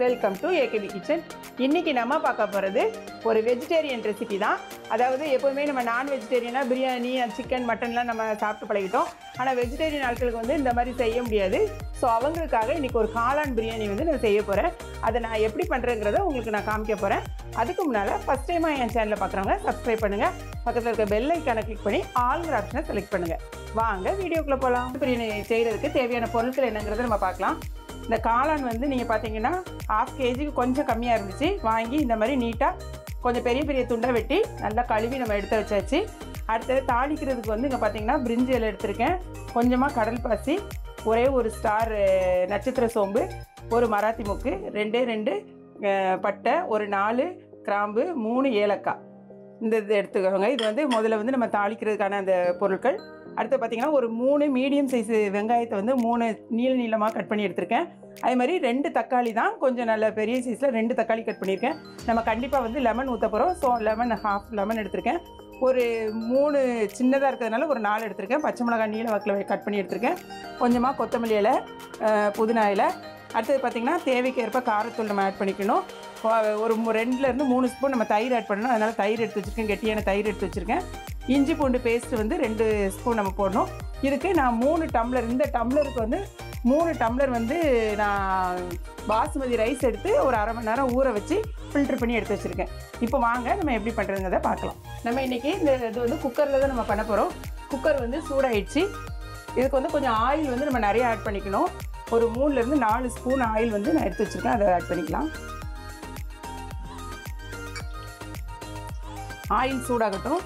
Welcome to AKP kitchen இன்னைக்கு நம்ம பார்க்க போகிறது ஒரு வெஜிடேரியன் ரெசிபி தான் அதாவது எப்போவுமே நம்ம நான் வெஜிடேரியனாக பிரியாணி சிக்கன் மட்டன்லாம் நம்ம சாப்பிட்டு பழகிட்டோம் ஆனால் வெஜிடேரியன் ஆட்களுக்கு வந்து இந்த மாதிரி செய்ய முடியாது ஸோ அவங்களுக்காக இன்னைக்கு ஒரு காளான் பிரியாணி வந்து நான் செய்ய போகிறேன் அதை நான் எப்படி பண்ணுறேங்கிறத உங்களுக்கு நான் காமிக்க போகிறேன் அதுக்கு முன்னால் ஃபஸ்ட் டைமாக என் சேனலை பார்க்குறவங்க சப்ஸ்கிரைப் பண்ணுங்கள் பக்கத்தில் இருக்க பெல் ஐக்கானை கிளிக் பண்ணி ஆல்ங்கிற ஆப்ஷனை செலக்ட் பண்ணுங்கள் வாங்க வீடியோக்குள்ளே போகலாம் பிரியாணி செய்கிறதுக்கு தேவையான பொருட்கள் என்னங்கிறத நம்ம பார்க்கலாம் இந்த காளான் வந்து நீங்கள் பார்த்தீங்கன்னா ஹாஃப் கேஜிக்கு கொஞ்சம் கம்மியாக இருந்துச்சு வாங்கி இந்த மாதிரி நீட்டாக கொஞ்சம் பெரிய பெரிய துண்டாக வெட்டி நல்லா கழுவி நம்ம எடுத்து வச்சாச்சு அடுத்தது தாளிக்கிறதுக்கு வந்து இங்கே பார்த்தீங்கன்னா பிரிஞ்சி இலை எடுத்திருக்கேன் கொஞ்சமாக கடல் பாசி ஒரே ஒரு ஸ்டார் அஹ், நட்சத்திர சோம்பு ஒரு மராத்தி முக்கு ரெண்டே ரெண்டு அஹ், பட்டை ஒரு நாலு கிராம்பு மூணு ஏலக்காய் இந்த இது எடுத்துக்கோங்க இது வந்து முதல்ல வந்து நம்ம தாளிக்கிறதுக்கான அந்த பொருட்கள் அடுத்து பார்த்தீங்கன்னா ஒரு மூணு மீடியம் சைஸ் வெங்காயத்தை வந்து மூணு நீள நீளமாக கட் பண்ணி எடுத்திருக்கேன் அதே மாதிரி ரெண்டு தக்காளி தான் கொஞ்சம் நல்ல பெரிய சைஸில் ரெண்டு தக்காளி கட் பண்ணியிருக்கேன் நம்ம கண்டிப்பாக வந்து லெமன் ஊற்ற போகிறோம் ஸோ லெமன் ஹாஃப் லெமன் எடுத்திருக்கேன் ஒரு மூணு சின்னதாக இருக்கிறதுனால ஒரு நாலு எடுத்திருக்கேன் பச்சை மிளகாய் நீல வாக்கில் கட் பண்ணி எடுத்திருக்கேன் கொஞ்சமாக கொத்தமல்லி இலை அஹ், புதினா இலை அடுத்தது பார்த்திங்கன்னா தேவைக்கேற்ப காரத்தூள் நம்ம ஆட் பண்ணிக்கணும் கொ- ஒரு மு- ரெண்டுலேருந்து மூணு ஸ்பூன் நம்ம தயிர் ஆட் பண்ணணும் அதனால் தயிர் எடுத்து வச்சுருக்கேன் கெட்டியான தயிர் எடுத்து வச்சுருக்கேன் இஞ்சி பூண்டு பேஸ்ட் வந்து ரெண்டு ஸ்பூன் நம்ம போடணும் இதுக்கு நான் மூணு டம்ளர் இந்த டம்ளருக்கு வந்து மூணு டம்ளர் வந்து நான் பாசுமதி ரைஸ் எடுத்து ஒரு அரை மணி நேரம் ஊற வச்சு ஃபில்டர் பண்ணி எடுத்து வச்சுருக்கேன் இப்போ வாங்க நம்ம எப்படி பண்ணுறதுங்கிறத பார்க்கலாம் நம்ம இன்றைக்கி இந்த இது வந்து குக்கரில் தான் நம்ம பண்ண போகிறோம் குக்கர் வந்து சூடாயிடுச்சு இதுக்கு வந்து கொஞ்சம் ஆயில் வந்து நம்ம நிறைய ஆட் பண்ணிக்கணும் ஒரு மூணுலேருந்து நாலு ஸ்பூன் ஆயில் வந்து நான் எடுத்து வச்சுருக்கேன் அதை ஆட் பண்ணிக்கலாம் ஆயில் சூடாகட்டும்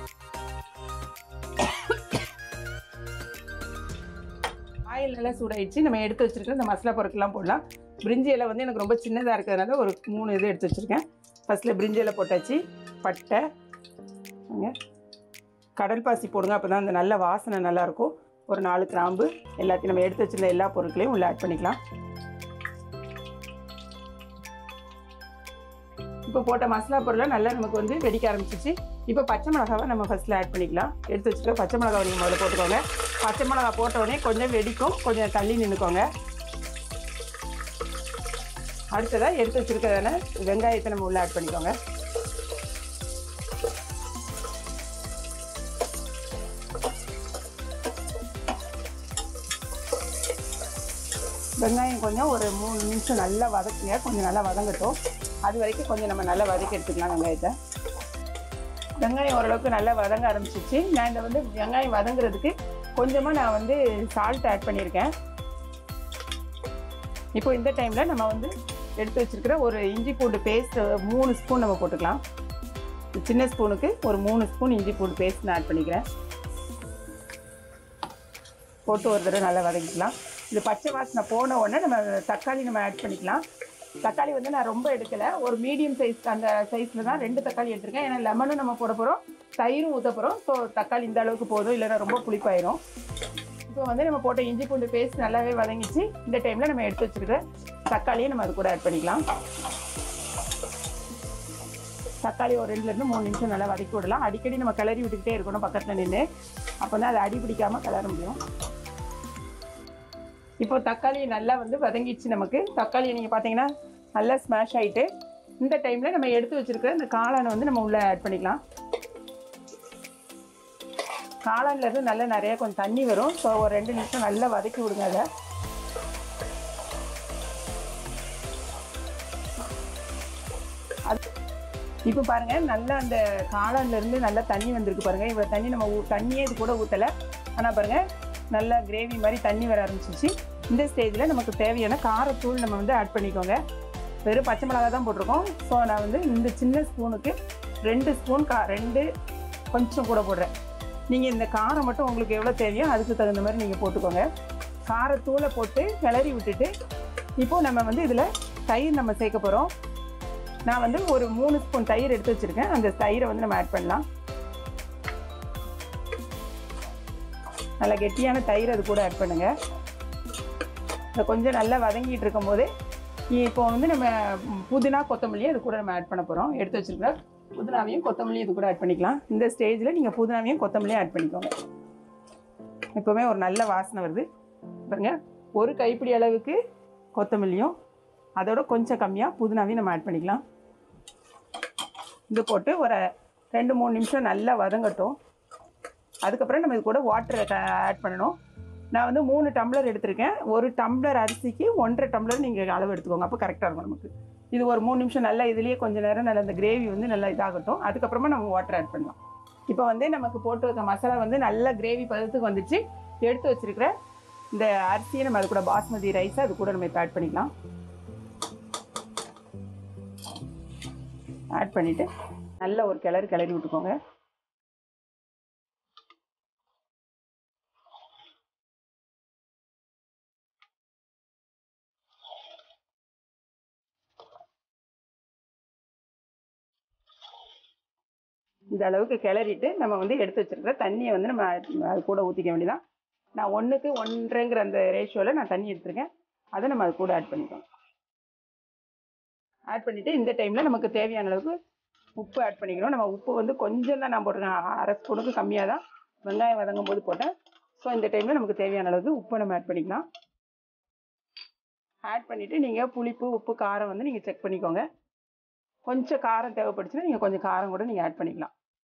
ஆயில் நல்லா சூடாயிடுச்சு நம்ம எடுத்து வச்சிருக்க இந்த மசாலா பொருட்கள்லாம் போடலாம் பிரிஞ்சி இலை வந்து எனக்கு ரொம்ப சின்னதாக இருக்கிறதுனால ஒரு மூணு இது எடுத்து வச்சுருக்கேன் ஃபஸ்ட்டில் பிரிஞ்சி இலை போட்டாச்சு பட்டை அங்க கடல் பாசி போடுங்க அப்போ தான் அந்த நல்ல வாசனை நல்லாயிருக்கும் ஒரு நாலு கிராம்பு எல்லாத்தையும் நம்ம எடுத்து வச்சிருந்த எல்லா பொருட்களையும் உள்ள ஆட் பண்ணிக்கலாம் இப்போ போட்ட மசாலா பொருளாக நல்லா நமக்கு வந்து வெடிக்க ஆரம்பிச்சிச்சு இப்போ பச்சை மிளகாவை நம்ம ஃபஸ்ட்டில் ஆட் பண்ணிக்கலாம் எடுத்து வச்சுக்க பச்சை மிளகாவை நீங்கள் முதல்ல போட்டுக்கோங்க பச்சை மிளகா போட்ட உடனே கொஞ்சம் வெடிக்கும் கொஞ்சம் தள்ளி நின்றுக்கோங்க அடுத்ததாக எடுத்து வச்சிருக்கிறதான வெங்காயத்தை நம்ம உள்ள ஆட் பண்ணிக்கோங்க வெங்காயம் கொஞ்சம் ஒரு மூணு நிமிஷம் நல்லா வதக்குங்க கொஞ்சம் நல்லா வதங்கட்டும் அது வரைக்கும் கொஞ்சம் நம்ம நல்லா வதக்கி எடுத்துக்கலாம் வெங்காயத்தை வெங்காயம் ஓரளவுக்கு நல்லா வதங்க ஆரம்பிச்சிச்சு நான் இந்த வந்து வெங்காயம் வதங்குறதுக்கு கொஞ்சமாக நான் வந்து சால்ட் ஆட் பண்ணியிருக்கேன் இப்போ இந்த டைமில் நம்ம வந்து எடுத்து வச்சிருக்கிற ஒரு இஞ்சி பூண்டு பேஸ்ட் மூணு ஸ்பூன் நம்ம போட்டுக்கலாம் சின்ன ஸ்பூனுக்கு ஒரு மூணு ஸ்பூன் இஞ்சி பூண்டு பேஸ்ட் நான் ஆட் பண்ணிக்கிறேன் போட்டு ஒரு தடவை நல்லா வதக்கிக்கலாம் இது பச்சை வாசனை போன உடனே நம்ம தக்காளி நம்ம ஆட் பண்ணிக்கலாம் தக்காளி வந்து நான் ரொம்ப எடுக்கலை ஒரு மீடியம் சைஸ் அந்த சைஸில் தான் ரெண்டு தக்காளி எடுத்திருக்கேன் ஏன்னா லெமனும் நம்ம போட போகிறோம் தயிரும் ஊற்ற போகிறோம் ஸோ தக்காளி இந்த அளவுக்கு போதும் இல்லைன்னா ரொம்ப புளிப்பாயிரும் இப்போ வந்து நம்ம போட்ட இஞ்சி பூண்டு பேஸ்ட் நல்லாவே வதங்கிச்சு இந்த டைமில் நம்ம எடுத்து வச்சிருக்கிற தக்காளியை நம்ம அது கூட ஆட் பண்ணிக்கலாம் தக்காளி ஒரு ரெண்டுலேருந்து மூணு நிமிஷம் நல்லா வதக்கி விடலாம் அடிக்கடி நம்ம கிளறி விட்டுக்கிட்டே இருக்கணும் பக்கத்தில் நின்று அப்போ தான் அது அடி பிடிக்காமல் கிளற முடியும் இப்போ தக்காளி நல்லா வந்து வதங்கிடுச்சு நமக்கு தக்காளி நீங்கள் பார்த்தீங்கன்னா நல்லா ஸ்மாஷ் ஆகிட்டு இந்த டைமில் நம்ம எடுத்து வச்சிருக்கிற இந்த காளானை வந்து நம்ம உள்ளே ஆட் பண்ணிக்கலாம் காளான்ல இருந்து நல்லா நிறைய கொஞ்சம் தண்ணி வரும் ஸோ ஒரு ரெண்டு நிமிஷம் நல்லா வதக்கி விடுங்க அதை அது இப்போ பாருங்க நல்லா அந்த காளான்ல இருந்து நல்லா தண்ணி வந்திருக்கு பாருங்க இவ்வளோ தண்ணி நம்ம ஊ- தண்ணியே இது கூட ஊற்றலை ஆனால் பாருங்க நல்லா கிரேவி மாதிரி தண்ணி வர ஆரம்பிச்சிச்சு இந்த ஸ்டேஜில் நமக்கு தேவையான காரத்தூள் நம்ம வந்து ஆட் பண்ணிக்கோங்க வெறும் பச்சை மிளகா தான் போட்டிருக்கோம் ஸோ நான் வந்து இந்த சின்ன ஸ்பூனுக்கு ரெண்டு ஸ்பூன் கா ரெண்டு கொஞ்சம் கூட போடுறேன் நீங்கள் இந்த காரம் மட்டும் உங்களுக்கு எவ்வளோ தேவையோ அதுக்கு தகுந்த மாதிரி நீங்கள் போட்டுக்கோங்க காரத்தூளை போட்டு கிளறி விட்டுட்டு இப்போ நம்ம வந்து இதில் தயிர் நம்ம சேர்க்க போகிறோம் நான் வந்து ஒரு மூணு ஸ்பூன் தயிர் எடுத்து வச்சுருக்கேன் அந்த தயிரை வந்து நம்ம ஆட் பண்ணலாம் நல்லா கெட்டியான தயிர் அது கூட ஆட் பண்ணுங்கள் இதை கொஞ்சம் நல்லா வதங்கிட்டு இருக்கும்போது இப்போ வந்து நம்ம ம், புதினா கொத்தமல்லி அது கூட நம்ம ஆட் பண்ண போகிறோம் எடுத்து வச்சிருக்கிற புதினாவையும் கொத்தமல்லியும் இது கூட ஆட் பண்ணிக்கலாம் இந்த ஸ்டேஜில் நீங்கள் புதினாவையும் கொத்தமல்லியும் ஆட் பண்ணிக்கோங்க எப்போவுமே ஒரு நல்ல வாசனை வருது பாருங்க ஒரு கைப்பிடி அளவுக்கு கொத்தமல்லியும் அதோட கொஞ்சம் கம்மியாக புதினாவையும் நம்ம ஆட் பண்ணிக்கலாம் இது போட்டு ஒரு ரெண்டு மூணு நிமிஷம் நல்லா வதங்கட்டும் அதுக்கப்புறம் நம்ம இது கூட வாட்டர் ஆட் பண்ணணும் நான் வந்து மூணு டம்ளர் எடுத்திருக்கேன் ஒரு டம்ளர் அரிசிக்கு ஒன்றரை டம்ளர் நீங்கள் அளவு எடுத்துக்கோங்க அப்போ கரெக்டாக இருக்கும் நமக்கு இது ஒரு மூணு நிமிஷம் நல்லா இதுலேயே கொஞ்சம் நேரம் நல்லா இந்த கிரேவி வந்து நல்லா இதாகட்டும் அதுக்கப்புறமா நம்ம வாட்டர் ஆட் பண்ணலாம் இப்போ வந்து நமக்கு போட்டு வைக்க மசாலா வந்து நல்ல கிரேவி பதத்துக்கு வந்துச்சு எடுத்து வச்சிருக்கிற இந்த அரிசியை நம்ம அது கூட பாஸ்மதி ரைஸை அது கூட நம்ம இப்போ ஆட் பண்ணிக்கலாம் ஆட் பண்ணிவிட்டு நல்ல ஒரு கிளறு கிளறி விட்டுக்கோங்க இந்த அளவுக்கு கிளறிட்டு நம்ம வந்து எடுத்து வச்சிருக்கிற தண்ணியை வந்து நம்ம அது கூட ஊற்றிக்க வேண்டியதான் நான் ஒன்றுக்கு ஒன்றரைங்கிற அந்த ரேஷியோவில் நான் தண்ணி எடுத்திருக்கேன் அதை நம்ம அது கூட ஆட் பண்ணிக்கலாம் ஆட் பண்ணிவிட்டு இந்த டைமில் நமக்கு தேவையான அளவுக்கு உப்பு ஆட் பண்ணிக்கணும் நம்ம உப்பு வந்து கொஞ்சம் தான் நான் போட்டிருக்கேன் அரை ஸ்பூனுக்கு கம்மியாக தான் வெங்காயம் வதங்கும் போது போட்டேன் ஸோ இந்த டைமில் நமக்கு தேவையான அளவுக்கு உப்பை நம்ம ஆட் பண்ணிக்கலாம் ஆட் பண்ணிவிட்டு நீங்கள் புளிப்பு உப்பு காரம் வந்து நீங்கள் செக் பண்ணிக்கோங்க கொஞ்சம் காரம் தேவைப்படுச்சுன்னா நீங்கள் கொஞ்சம் காரம் கூட நீங்கள் ஆட் பண்ணிக்கலாம்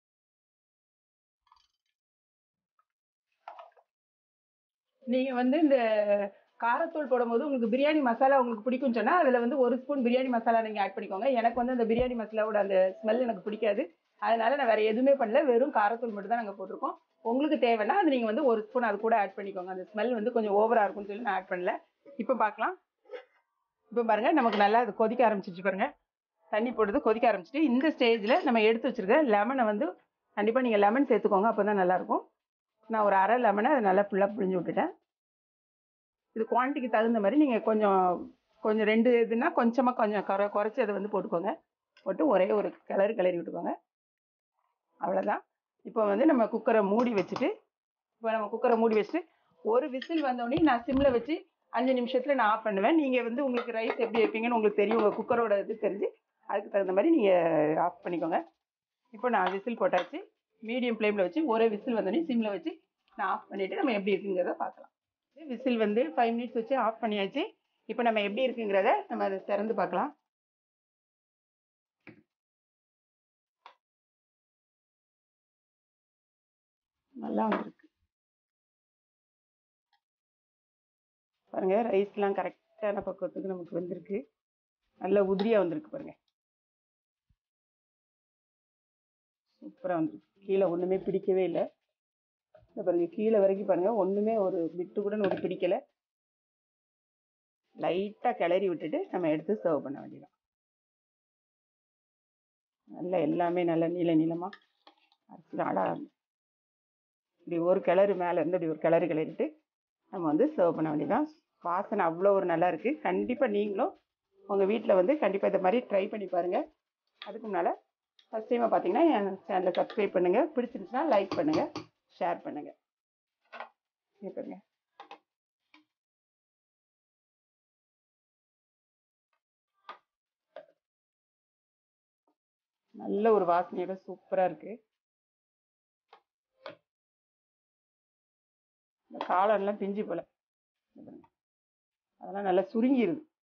நீங்கள் வந்து இந்த காரத்தூள் போடும்போது உங்களுக்கு பிரியாணி மசாலா உங்களுக்கு பிடிக்கும்னு சொன்னால் அதில் வந்து ஒரு ஸ்பூன் பிரியாணி மசாலா நீங்கள் ஆட் பண்ணிக்கோங்க எனக்கு வந்து அந்த பிரியாணி மசாலாவோட அந்த ஸ்மெல் எனக்கு பிடிக்காது அதனால நான் வேறு எதுவுமே பண்ணல வெறும் காரத்தூள் மட்டும் தான் நாங்கள் போட்டிருக்கோம் உங்களுக்கு தேவைன்னா அது நீங்கள் வந்து ஒரு ஸ்பூன் அது கூட ஆட் பண்ணிக்கோங்க அந்த ஸ்மெல் வந்து கொஞ்சம் ஓவராக இருக்கும்னு சொல்லி நான் ஆட் பண்ணல இப்போ பார்க்கலாம் இப்போ பாருங்கள் நமக்கு நல்லா அது கொதிக்க ஆரம்பிச்சிச்சு பாருங்கள் தண்ணி போடுறது கொதிக்க ஆரம்பிச்சிட்டு இந்த ஸ்டேஜில் நம்ம எடுத்து வச்சிருக்க லெமனை வந்து கண்டிப்பாக நீங்கள் லெமன் சேர்த்துக்கோங்க அப்போ தான் நல்லாயிருக்கும் நான் ஒரு அரை லெமனை அதை நல்லா ஃபுல்லாக புழிஞ்சு விட்டுட்டேன் இது குவான்டிட்டிக்கு தகுந்த மாதிரி நீங்கள் கொஞ்சம் கொஞ்சம் ரெண்டு இதுனா கொஞ்சமாக கொஞ்சம் குறை குறைச்சி அதை வந்து போட்டுக்கோங்க போட்டு ஒரே ஒரு கிளறு கிளறி விட்டுக்கோங்க அவ்வளோதான் இப்போ வந்து நம்ம குக்கரை மூடி வச்சுட்டு இப்போ நம்ம குக்கரை மூடி வச்சுட்டு ஒரு விசில் வந்தோடனே நான் சிம்மில் வச்சு அஞ்சு நிமிஷத்தில் நான் ஆஃப் பண்ணுவேன் நீங்கள் வந்து உங்களுக்கு ரைஸ் எப்படி வைப்பீங்கன்னு உங்களுக்கு தெரியும் உங்கள் குக்கரோட இது தெரிஞ்சு அதுக்கு தகுந்த மாதிரி நீங்கள் ஆஃப் பண்ணிக்கோங்க இப்போ நான் விசில் போட்டாச்சு மீடியம் ஃப்ளேமில் வச்சு ஒரே விசில் வந்தோடனே சிம்மில் வச்சு நான் ஆஃப் பண்ணிவிட்டு நம்ம எப்படி இருக்குங்கிறத பார்க்கலாம் விசில் வந்து ஃபைவ் மினிட்ஸ் வச்சு ஆஃப் பண்ணியாச்சு இப்போ நம்ம எப்படி இருக்குங்கிறத நம்ம அதை திறந்து பார்க்கலாம் நல்லா வந்திருக்கு பாருங்க ரைஸ்லாம் கரெக்டான பக்குவத்துக்கு நமக்கு வந்திருக்கு நல்ல உதிரியாக வந்திருக்கு பாருங்க சூப்பராக வந்திருக்கு கீழே ஒன்றுமே பிடிக்கவே இல்லை இந்த பாருங்க கீழே வரைக்கும் பாருங்க ஒன்றுமே ஒரு விட்டு கூட ஒரு பிடிக்கலை லைட்டாக கிளறி விட்டுட்டு நம்ம எடுத்து சர்வ் பண்ண வேண்டியதான் நல்ல எல்லாமே நல்ல நீள நீளமாக அரிசி அழகாக இப்படி ஒரு கிளறு மேலே இருந்து இப்படி ஒரு கிளறு கிளறிட்டு நம்ம வந்து சர்வ் பண்ண வேண்டியதான் வாசனை அவ்வளோ ஒரு நல்லா இருக்குது கண்டிப்பாக நீங்களும் உங்கள் வீட்டில் வந்து கண்டிப்பாக இந்த மாதிரி ட்ரை பண்ணி பாருங்கள் அதுக்கு முன்னால் ஃபஸ்ட் டைமாக பார்த்தீங்கன்னா என் சேனலை சப்ஸ்கிரைப் பண்ணுங்கள் பிடிச்சிருந்துச்சுன்னா லைக் பண்ணுங்கள் ஷேர் பண்ணுங்கள் இங்கே பாருங்க நல்ல ஒரு வாசனையோட சூப்பராக இருக்குது இந்த காளான்லாம் பிஞ்சு போல இங்க பாருங்க. அதெல்லாம் நல்லா சுருங்கிருது